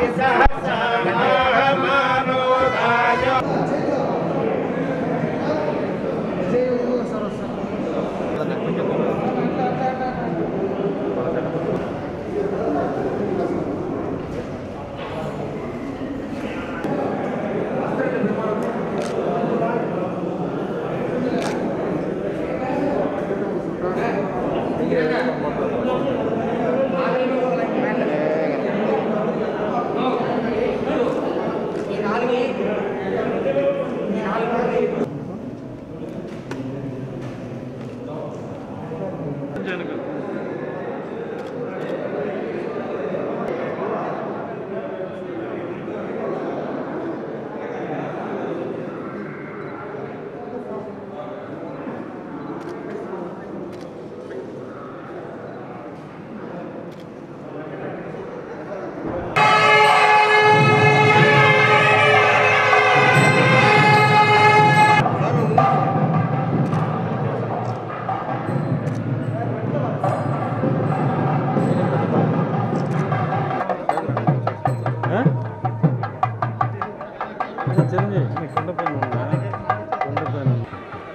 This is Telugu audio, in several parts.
చిరంజీవి కొండపైన ఉందా కొండపైన ఉంది.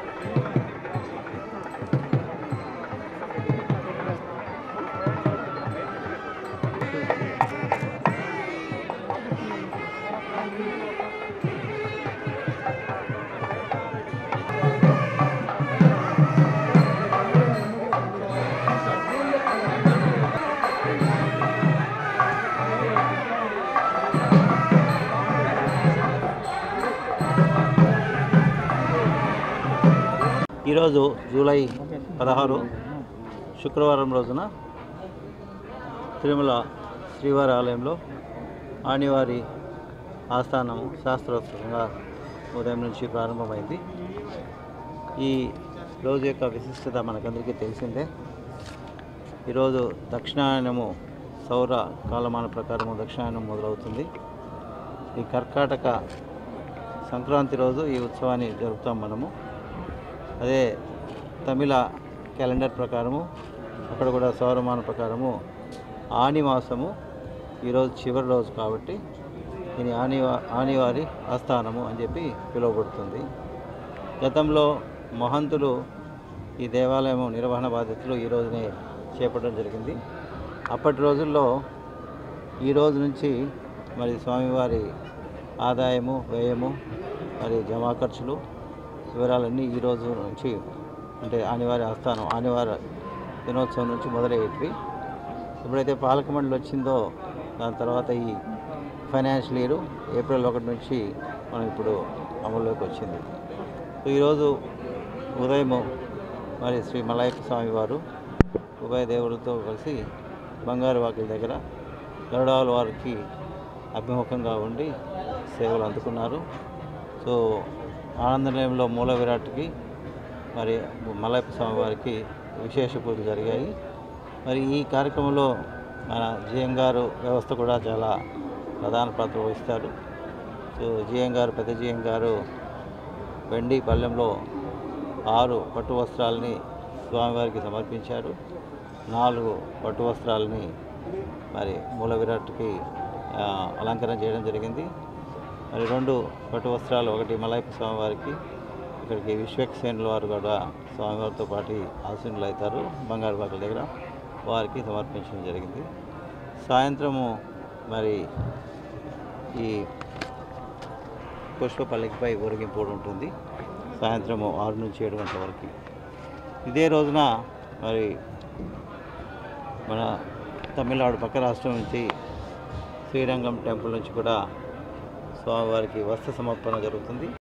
ఈరోజు జూలై పదహారు శుక్రవారం రోజున తిరుమల శ్రీవారి ఆలయంలో ఆనివారి ఆస్థానము శాస్త్రోత్సవంగా ఉదయం నుంచి ప్రారంభమైంది ఈ రోజు యొక్క విశిష్టత మనకందరికీ తెలిసిందే ఈరోజు దక్షిణాయనము సౌర కాలమాన ప్రకారము దక్షిణాయనం మొదలవుతుంది ఈ కర్కాటక సంక్రాంతి రోజు ఈ ఉత్సవాన్ని జరుపుతాం మనము అదే తమిళ క్యాలెండర్ ప్రకారము అక్కడ కూడా సౌరమాన ప్రకారము ఆని మాసము ఈరోజు చివరి రోజు కాబట్టి దీని ఆనివా ఆనివారి ఆస్థానము అని చెప్పి పిలువబడుతుంది గతంలో మహంతులు ఈ దేవాలయం నిర్వహణ బాధ్యతలు ఈ రోజునే చేపట్టడం జరిగింది అప్పటి రోజుల్లో ఈ రోజు నుంచి మరి స్వామివారి ఆదాయము వ్యయము మరి జమా ఖర్చులు వివరాలన్నీ ఈ రోజు నుంచి అంటే ఆనివారి ఆస్థానం ఆనివారి దినోత్సవం నుంచి మొదలయ్యేటివి ఎప్పుడైతే పాలక మండలి వచ్చిందో దాని తర్వాత ఈ ఫైనాన్షియల్ ఇయర్ ఏప్రిల్ ఒకటి నుంచి మనం ఇప్పుడు అమల్లోకి వచ్చింది సో ఈరోజు ఉదయము మరి శ్రీ మలయప్ప స్వామి వారు ఉభయ దేవులతో కలిసి బంగారు వాకిల దగ్గర గరుడాల వారికి అభిముఖంగా ఉండి సేవలు అందుకున్నారు సో ఆనంద నిలయంలో మూల విరాట్కి మరి మలయప్ప స్వామి వారికి విశేష పూజలు జరిగాయి మరి ఈ కార్యక్రమంలో మన జిఎం గారు వ్యవస్థ కూడా చాలా ప్రధాన పాత్ర వహిస్తారు సో జిఎం గారు పెద్ద జిఎం గారు వెండి పళ్ళెంలో ఆరు పట్టు వస్త్రాలని స్వామివారికి సమర్పించారు నాలుగు పట్టు వస్త్రాలని మరి మూల విరాట్కి ఆ, అలంకరణ చేయడం జరిగింది మరి రెండు పట్టు వస్త్రాలు ఒకటి మలయప్ప స్వామివారికి ఇక్కడికి విశ్వక్సేనుల వారు కూడా స్వామివారితో పాటు ఆశీనులు అవుతారు బంగారు బాకల దగ్గర వారికి సమర్పించడం జరిగింది సాయంత్రము మరి ఈ పుష్ప పల్లకిపై ఊరేగింపు కూడా ఉంటుంది సాయంత్రం ఆరు నుంచి ఏడు గంటల వరకు ఇదే రోజున మరి మన తమిళనాడు పక్క రాష్ట్రం నుంచి శ్రీరంగం టెంపుల్ నుంచి కూడా స్వామివారికి వస్త్ర సమర్పణ జరుగుతుంది